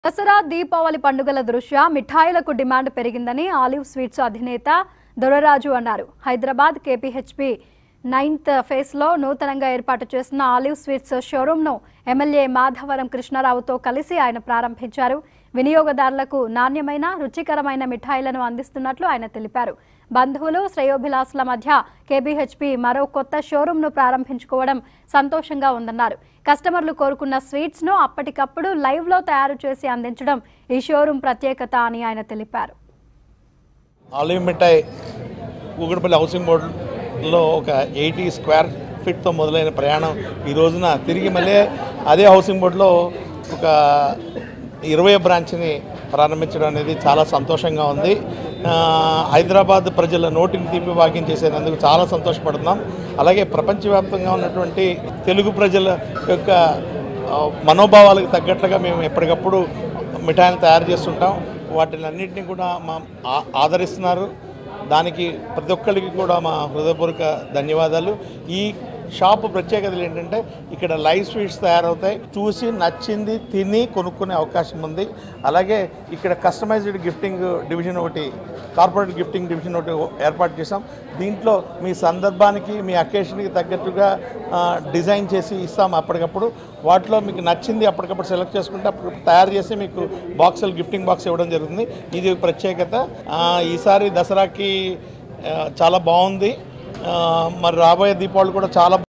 దసరా దీపావళి పండుగల దృష్ట్యా మిఠాయిలకు డిమాండ్ పెరిగిందని ఆలివ్ స్వీట్స్ అధినేత దొరరాజు అన్నారు హైదరాబాద్ కేపీహెచ్పి నైన్త్ ఫేస్లో నూతనంగా ఏర్పాటు చేసిన ఆలివ్ స్వీట్స్ షోరూంను ఎమ్మెల్యే మాధవరం కృష్ణారావుతో కలిసి ఆయన ప్రారంభించారు వినియోగదారులకు నాణ్యమైన రుచికరమైన మిఠాయిలను అందిస్తున్నట్లు ఆయన తెలిపారు బంధువులు శ్రేయోభిలాసుల మధ్య కేబీహెచ్పి మరో కొత్త షోరూంను ప్రారంభించుకోవడం సంతోషంగా ఉందన్నారు కస్టమర్లు కోరుకున్న స్వీట్స్ ను అప్పటికప్పుడు లైవ్ లో తయారు చేసి అందించడం ఈ షోరూం ప్రత్యేకత అని ఆయన తెలిపారు ఆలివ్ మిఠాయి కూకటిపల్లి హౌసింగ్ బోర్డులో ఒక ఎయిటీ స్క్వేర్ ఫీట్తో మొదలైన ప్రయాణం ఈ రోజున తిరిగి మళ్ళీ అదే హౌసింగ్ బోర్డులో ఒక ఇరవై బ్రాంచ్ని ప్రారంభించడం అనేది చాలా సంతోషంగా ఉంది ఆ, హైదరాబాద్ ప్రజల నోటిని తీపి భాగ్యం చేసేందుకు చాలా సంతోషపడుతున్నాం అలాగే ప్రపంచవ్యాప్తంగా ఉన్నటువంటి తెలుగు ప్రజల యొక్క ఆ, మనోభావాలకు తగ్గట్లుగా మేము ఎప్పటికప్పుడు మిఠాయిలు తయారు చేస్తుంటాం వాటిని అన్నింటినీ కూడా మా ఆ- ఆదరిస్తున్నారు దానికి ప్రతి ఒక్కరికి కూడా మా హృదయపూర్వక ధన్యవాదాలు ఈ షాప్ ప్రత్యేకతలు ఏంటంటే ఇక్కడ లైవ్ స్వీట్స్ తయారవుతాయి చూసి నచ్చింది తిని కొనుక్కునే అవకాశం ఉంది అలాగే ఇక్కడ కస్టమైజ్డ్ గిఫ్టింగ్ డివిజన్ ఒకటి కార్పొరేట్ గిఫ్టింగ్ డివిజన్ ఒకటి ఏర్పాటు చేసాం దీంట్లో మీ సందర్భానికి మీ అకేషన్కి తగ్గట్టుగా ఆ, డిజైన్ చేసి ఇస్తాం అప్పటికప్పుడు వాటిలో మీకు నచ్చింది అప్పటికప్పుడు సెలెక్ట్ చేసుకుంటే అప్పుడు తయారు చేసి మీకు బాక్సులు గిఫ్టింగ్ బాక్స్ ఇవ్వడం జరుగుతుంది ఇది ప్రత్యేకత ఆ, ఈసారి దసరాకి ఆ, చాలా బాగుంది ఆ, మరి రాబోయే దీపావళి కూడా చాలా